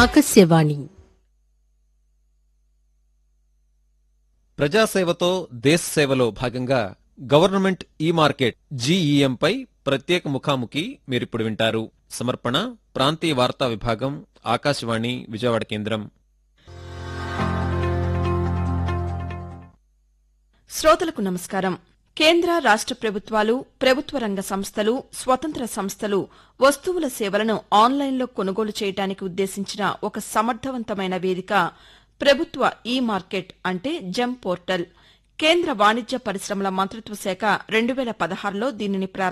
ఆకాశవాణి ప్రజాసేవతో దేశ సేవలో భాగంగా గవర్నమెంట్ ఈ మార్కెట్ జీఈఎం పై ప్రత్యేక ముఖాముఖి మీరిప్పుడు వింటారు సమర్పణ ప్రాంతీయ వార్తా విభాగం ఆకాశవాణి విజయవాడ కేంద్రం శ్రోతలకు నమస్కారం కేంద్ర రాష్ట ప్రభుత్వాలు ప్రభుత్వ రంగ సంస్థలు స్వతంత్ర సంస్థలు వస్తువుల సేవలను ఆన్లైన్లో కొనుగోలు చేయడానికి ఉద్దేశించిన ఒక సమర్థవంతమైన వేదిక ప్రభుత్వ ఈ మార్కెట్ అంటే జెమ్ పోర్టల్ కేంద్ర వాణిజ్య పరిశ్రమల మంత్రిత్వ శాఖ రెండు వేల పదహారులో దీనిని ప్రారంభించింది